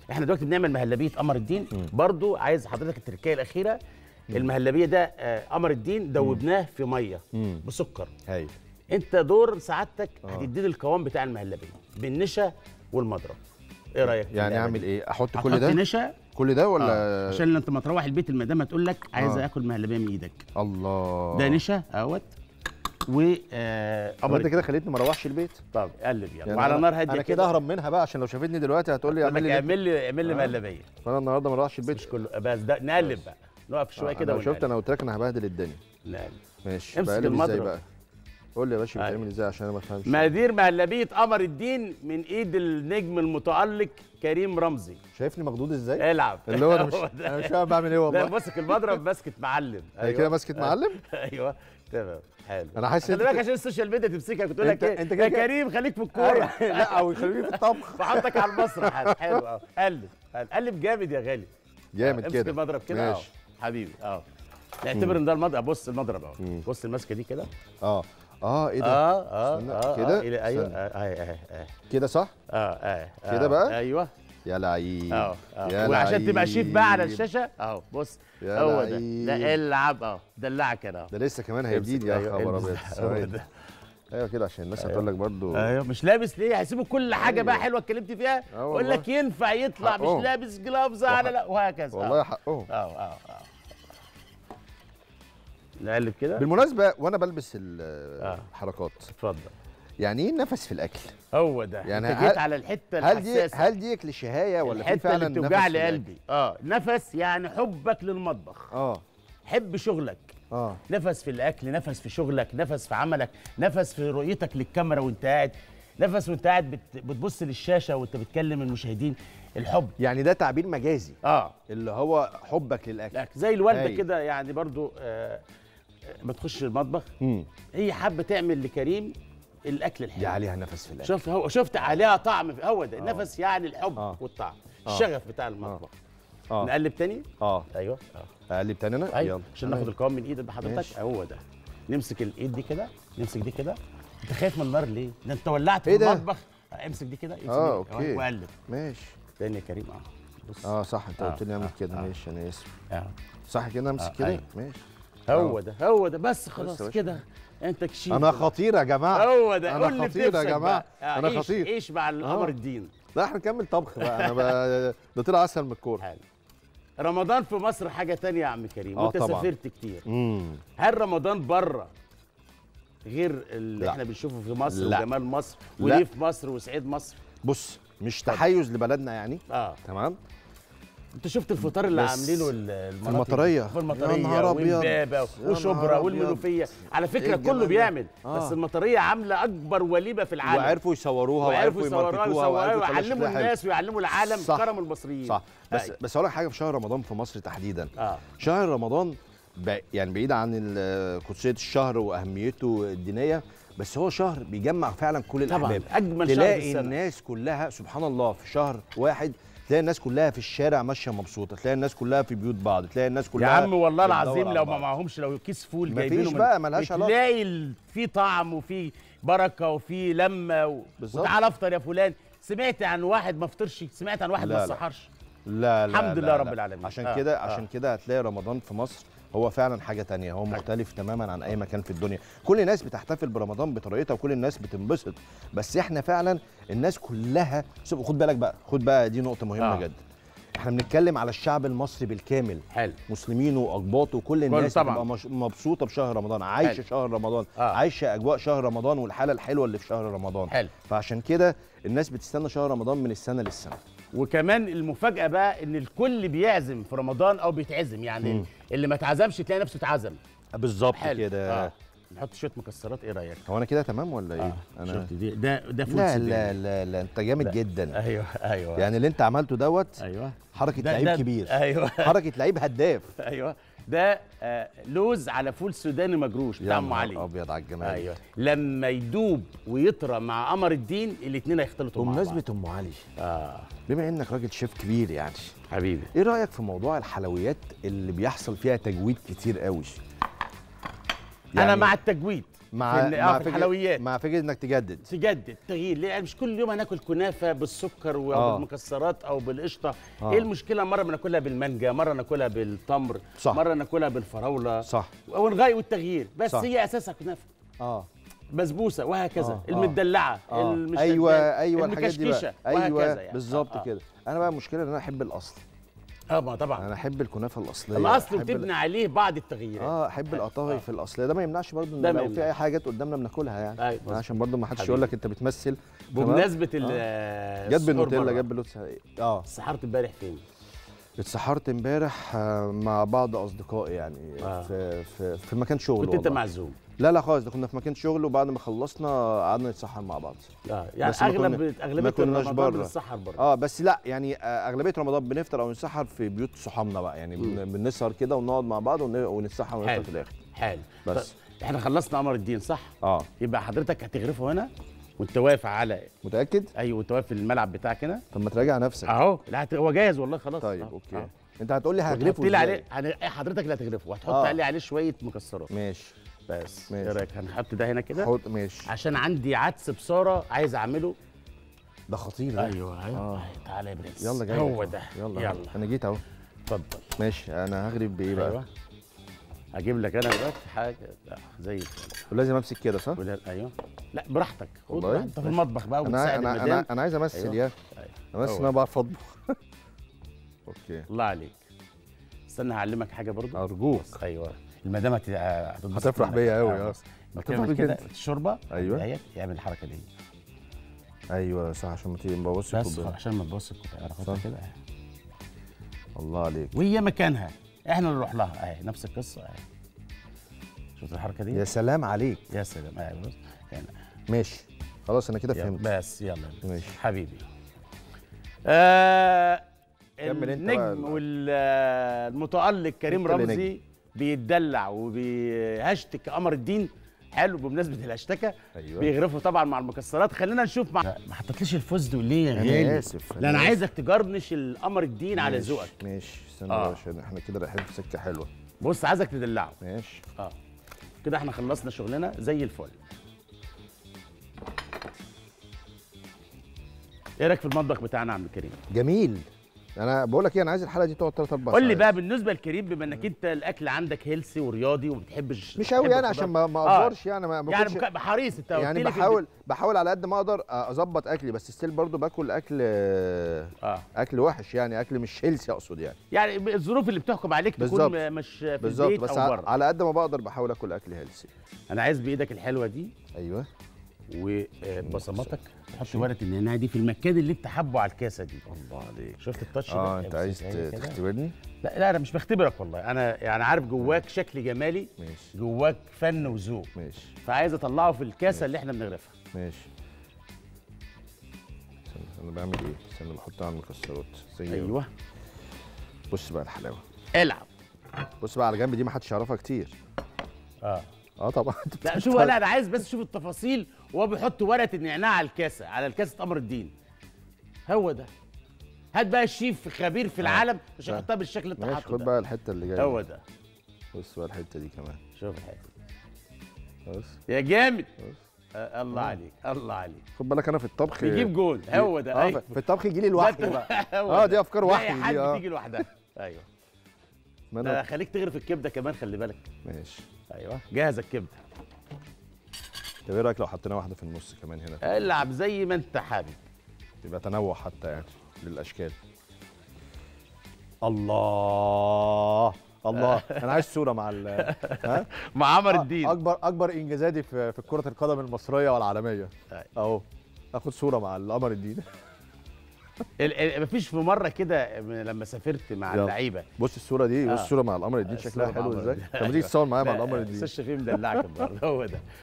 احنا دلوقتي بنعمل مهلبيه قمر الدين برضو عايز حضرتك التركيه الاخيره المهلبيه ده آه، قمر الدين دوبناه في ميه مم. بسكر هاي انت دور سعادتك آه. هتديني القوام بتاع المهلبيه بالنشا والمضرب ايه رايك في يعني اللعبة اعمل دي؟ ايه احط هتحط كل ده نشا كل ده ولا آه. عشان انت ما تروح البيت المدام تقول لك عايز آه. اكل مهلبيه من ايدك الله ده نشا اهوت و آه طب قمر انت كده خليتني ما اروحش البيت طب قلب يعني, يعني وعلى أنا- نار هاديه انا كده اهرب منها بقى عشان لو شافتني دلوقتي هتقول لي اقول اعمل لك لي اعمل لي اعمل لي آه. مهلبيه فانا النهارده ما اروحش البيت مش كله بس ده نقلب بقى نقف شويه كده انا شفت ونقلب. انا قلت لك انا هبهدل الدنيا نقلب. ماشي امسك بقلب ازاي المضرب. بقى قول لي يا باشا أيوة. بيتعمل ازاي عشان انا ما بفهمش مقادير مهلبيه قمر الدين من ايد النجم المتالق كريم رمزي شايفني مخضوض ازاي العب اللي هو انا مش هو ده. انا مش فاهم بعمل ايه لا والله ماسك المضرب ماسكه معلم هي كده ماسكه معلم ايوه تمام حلو انا حاسس خلي انت بالك كده- عشان السوشيال ميديا تمسكها كنت تقول لك انت- ايه انت كده يا كده- كريم خليك في الكوره لا او يخليني في الطبخ بحطك على المسرح حلو حلو اه قلب قلب جامد يا غالي جامد امسك كده المضرب كده اه ماشي حبيبي اه نعتبر ان ده المضرب بص المضرب اهو مم. بص الماسكه دي كده اه اه ايه ده اه اه استنى، اه كده؟ آه، إلى- ايوه استنى. اه اه اه كده صح اه اه آه، كده بقى؟ ايوه يا لعيب اه يا اه وعشان تبقى شيف بقى على لعيب. الشاشه اهو بص يا هو ده لعيب. ده العب اه دلعك انا ده لسه كمان هيزيد امسك، يا أيوة، خبر البس ابيض ده، هو ثواني. ده. ايوه كده عشان الناس هتقول لك برضو ايوه مش لابس ليه هيسيبوا كل حاجه بقى أيوة. حلوه اتكلمت فيها آه يقول والله. لك ينفع يطلع حقهم. مش لابس جلافز على لا وهكذا والله اه حقهم اه اه اه نقلب كده بالمناسبه وانا بلبس ال- آه. الحركات اتفضل يعني ايه النفس في الاكل هو ده يعني يعني انت جيت هل- على الحته هل دي الحساسه هل دي كليشيهايه ولا في الحته فعلا اللي نفس بتوجع في لي الأكل؟ قلبي اه نفس يعني حبك للمطبخ اه حب شغلك اه نفس في الاكل نفس في شغلك نفس في عملك نفس في رؤيتك للكاميرا وانت قاعد نفس وانت قاعد بت... بتبص للشاشه وانت بتكلم المشاهدين الحب يعني ده تعبير مجازي اه اللي هو حبك للاكل الأكل. زي الوالده هايل. كده يعني برضو آه آه، ما تخش المطبخ امم هي حابه تعمل لكريم الاكل الحلو دي عليها نفس في الاكل شفت هو شفت عليها طعم في- هو ده آه. النفس يعني الحب آه. والطعم آه. الشغف بتاع المطبخ اه نقلب تاني اه ايوه اه اقلب تاني انا ايوه عشان ناخد تمام. القوام من ايد حضرتك ماشي. هو ده نمسك الايد دي كده نمسك دي كده انت خايف من النار ليه؟ ده انت ولعت إيه في ده؟ المطبخ آه، امسك دي كده امسك آه، دي. أوكي. وقلب ماشي تاني يا كريم اه بص اه صح انت آه، قلت لي اعمل آه، كده آه. ماشي انا اسف آه. صح كده امسك آه، كده أيوة. ماشي هو آه. ده هو ده بس خلاص باشا. كده انت كشيف انا خطير يا جماعه هو ده أنا قول لي خطير يا بنفسك جماعة. بقى. آه، أنا عيش- خطير. عيش مع القمر آه. الدين لا احنا نكمل طبخ بقى انا بقى ده طلع اسهل من الكوره حلو رمضان في مصر حاجه تانية يا عم كريم آه، وانت طبعاً. سافرت كتير امم هل رمضان بره غير اللي لا. احنا بنشوفه في مصر لا. وجمال مصر لا. وريف مصر وسعيد مصر بص مش تحيز لبلدنا يعني اه تمام انت شفت الفطار اللي بس عاملينه ال- المناطق دي؟ المطرية. في يا المطريه نهار أبيض. وامبابه يا وشبرا نهار والمنوفيه على إيه فكره الجمال كله ده؟ بيعمل آه. بس المطريه عامله اكبر وليمه في العالم وعرفوا يصوروها وعرفوا يصوروها يماركتوها ويصوروها وعرفوا يخلوا ويعلموا شكلها حلو. الناس ويعلموا العالم صح. كرم المصريين صح بس أي. بس اقول لك حاجه في شهر رمضان في مصر تحديدا اه شهر رمضان ب- يعني بعيد عن ال- قدسيه الشهر واهميته الدينيه بس هو شهر بيجمع فعلا كل طبعا الاحباب اجمل شهر في تلاقي السنه الناس كلها سبحان الله في شهر واحد تلاقي الناس كلها في الشارع ماشيه مبسوطه تلاقي الناس كلها في بيوت بعض تلاقي الناس يا كلها عم والله بتدور العظيم على لو ما بعض. معهمش لو كيس فول مفيش جايبينه من- بقى، ملهاش علاقة. بتلاقي ال- في طعم وفي بركه وفي لمه و... بالظبط. وتعالى افطر يا فلان سمعت عن واحد ما فطرش سمعت عن واحد لا، ما لا. سحرش لا لا الحمد لا لله لا. رب العالمين. عشان آه، كده آه. عشان كده هتلاقي رمضان في مصر هو فعلا حاجه تانية هو مختلف تماما عن اي مكان في الدنيا كل الناس بتحتفل برمضان بطريقتها وكل الناس بتنبسط بس احنا فعلا الناس كلها شوف خد بالك بقى خد بقى دي نقطه مهمه آه. آه. جدا احنا بنتكلم على الشعب المصري بالكامل حلو مسلمينه واقباطه وكل الناس طبعاً. بتبقى مش- مبسوطه بشهر رمضان عايشه حلو. شهر رمضان آه. عايشه اجواء شهر رمضان والحاله الحلوه اللي في شهر رمضان حلو فعشان كده الناس بتستنى شهر رمضان من السنه للسنه وكمان المفاجاه بقى ان الكل بيعزم في رمضان او بيتعزم يعني مم. اللي ما اتعزمش تلاقي نفسه اتعزم بالظبط حلو كده آه. نحط شويه مكسرات ايه رايك هو انا كده تمام ولا ايه؟ آه. شفت دي ده ده فول لا سوداني. لا لا لا انت جامد لا. جدا ايوه ايوه يعني اللي انت عملته دوت ايوه حركه ده- لعيب ده- كبير ايوه حركه لعيب هداف ايوه ده آه لوز على فول سوداني مجروش بتاع يا ام نهار علي ابيض على الجمال ايوه لما يدوب ويطرى مع قمر الدين الاثنين هيختلطوا مع بعض بمناسبه ام علي اه بما انك راجل شيف كبير يعني حبيبي ايه رايك في موضوع الحلويات اللي بيحصل فيها تجويد كتير قوي انا مع التجويد مع في, مع آه في الحلويات مع فكره انك تجدد تجدد تغيير ليه يعني مش كل يوم هناكل كنافه بالسكر او آه. بالمكسرات او بالقشطه آه. ايه المشكله مره بناكلها بالمانجا مره ناكلها بالتمر صح. مره ناكلها بالفراوله صح ونغير والتغيير بس صح. هي اساسها كنافه اه بسبوسه وهكذا آه. المدلعه آه. المشدده ايوه ايوه الحاجات دي المكشكشه بقى وهكذا ايوه يعني. بالظبط آه. آه. كده انا بقى المشكله ان انا احب الاصل اه ما طبعا انا احب الكنافه الاصليه الاصل أحب وتبني عليه بعض التغييرات اه احب القطاوي في الاصليه ده ما يمنعش برضه ان ده ما لو في يمنعش. اي حاجات قدامنا بناكلها يعني أيوة، مظبوط. عشان برضه ما حدش حبيبي. يقول لك انت بتمثل تمام؟ بمناسبه ال جت السحور بالنوتيلا برا. جت باللوتس اه سحرت امبارح فين؟ اتسحرت امبارح آه، مع بعض اصدقائي يعني آه. في في في مكان شغل كنت انت والله. معزوم لا لا خالص ده كنا في مكان شغل وبعد ما خلصنا قعدنا نتسحر مع بعض اه يعني بس ما كنا- اغلب ما اغلبيه كناش رمضان بره. بنتسحر بره اه بس لا يعني آه، اغلبيه رمضان بنفطر او نتسحر في بيوت صحابنا بقى يعني بن- بنسهر كده ونقعد مع بعض ون- ونتسحر ونفطر حلو. في الاخر حلو بس. طيب، احنا خلصنا قمر الدين صح؟ اه يبقى حضرتك هتغرفه هنا وانت واقف على متاكد ايوه وانت واقف في الملعب بتاعك هنا طب ما تراجع نفسك اهو لا هت- هو جاهز والله خلاص طيب أهو. اوكي أهو. انت هتقول لي هتحط هغلفه لي ازاي عليه هن- إيه حضرتك اللي هتغرفه وهتحط آه. لي عليه شويه مكسرات ماشي بس ماشي. ايه رايك هنحط ده هنا كده حط ماشي عشان عندي عدس بصاره عايز اعمله ده خطير ده ايوه ايوه آه. تعالى يا برنس يلا جاي هو لك ده أهو. يلا يلا يلا انا جيت اهو اتفضل ماشي انا هغرف بايه بقى ايوه هجيب لك انا دلوقتي حاجه لا، زي الفل ولازم امسك كده صح ولا- ايوه لا براحتك خد والله؟ براحتك. انت في ماشي. المطبخ بقى انا وبتساعد انا المدام انا انا عايز امثل أيوة. يا أيوة. امثل هو. ان انا بعرف اطبخ اوكي الله عليك استنى هعلمك حاجه برضو ارجوك بص، ايوه المدام هت- هتتبسط هتفرح منك. بيا أوي، آه، آه. بص. هتفرح بتعمل بيك كده أنت. الشوربه أيوة. ديت يعمل الحركه دي ايوه صح عشان ما تيجي ما تبوظش بس الكوبايه عشان ما تبص الكوبايه انا صح. خدها كده الله عليك وهي مكانها احنا اللي نروح لها اهي نفس القصه اهي شفت الحركه دي يا سلام عليك يا سلام اهي بص يعني ماشي خلاص انا كده يلا، فهمت بس يلا ماشي. حبيبي آه كمل أنت بقى النجم ال- والمتألق كريم أنت اللي رمزي بيتدلع وبيهشتك قمر الدين حلو بمناسبه الهشتكه أيوة. بيغرفوا طبعا مع المكسرات خلينا نشوف مع ما حطيتليش الفستق ليه يا أنا غالي آسف، أنا لا انا آسف. عايزك تجرنش القمر الدين على ماشي، ذوقك ماشي استنى آه. بقى عشان احنا كده رايحين في سكه حلوه بص عايزك تدلعه ماشي اه كده احنا خلصنا شغلنا زي الفل ايه رايك في المطبخ بتاعنا يا عم كريم جميل انا بقول لك ايه انا عايز الحلقه دي تقعد 3 4 قول لي بقى بالنسبه لكريم بما انك انت الاكل عندك هيلسي ورياضي وما بتحبش مش بتحب قوي يعني الخضار. عشان ما ما آه. افورش يعني ما ما يعني باكلش- بك- حريص انت قلت يعني لي في بحاول بحاول على قد ما اقدر اظبط اكلي بس ستيل برضو باكل اكل البيت- اه اكل وحش يعني اكل مش هيلسي اقصد يعني يعني الظروف اللي بتحكم عليك تكون بالظبط. م- مش في بالظبط البيت بس او ع- بره على قد ما بقدر بحاول اكل اكل هيلسي انا عايز بايدك الحلوه دي ايوه وبصماتك تحط ورقه النعناع دي في المكان اللي انت حابه على الكاسه دي الله عليك شفت التاتش اه ده انت عايز امسكها لي ت- كده. تختبرني لا لا انا مش بختبرك والله انا يعني عارف جواك شكل جمالي ماشي جواك فن وذوق ماشي فعايز اطلعه في الكاسه اللي احنا بنغرفها ماشي استنى انا بعمل ايه استنى بحط على المكسرات زي ايوه بص بقى الحلاوه العب بص بقى على جنب دي ما حدش يعرفها كتير اه اه طبعا لا شوف لا انا عايز بس شوف التفاصيل وهو بيحط ورقه النعناع على الكاسه على الكاسه قمر الدين هو ده هات بقى الشيف خبير في العالم مش آه. هيحطها بالشكل اللي انت ماشي حاطه خد ده بقى الحته اللي جايه هو ده بص بقى الحته دي كمان شوف الحته بص يا جامد بص آه الله عليك الله عليك خد بالك انا في الطبخ بيجيب جول هو ده اه أيوة. في الطبخ يجي لي لوحدي بقى هو اه ده. دي افكار لا، وحي اي حد دي اه تيجي لوحدها ايوه ما ده انا خليك تغرف الكبده كمان خلي بالك ماشي ايوه جاهزه الكبده طب ايه رايك لو حطينا واحده في النص كمان هنا العب زي ما انت حابب يبقى تنوع حتى يعني للاشكال الله الله انا عايز صوره مع ال ها مع عمر الدين اكبر اكبر انجازاتي في في كره القدم المصريه والعالميه أيوة. اهو اخد صوره مع القمر الدين ال- ال- مفيش في مره كده من لما سافرت مع يلا. اللعيبه بص الصوره دي بص آه. الصوره مع القمر الدين الصورة شكلها مع حلو عمر ازاي الدين. طب ما تيجي تصور معايا مع القمر لا، الدين استاذ شفيق مدلعك النهارده هو ده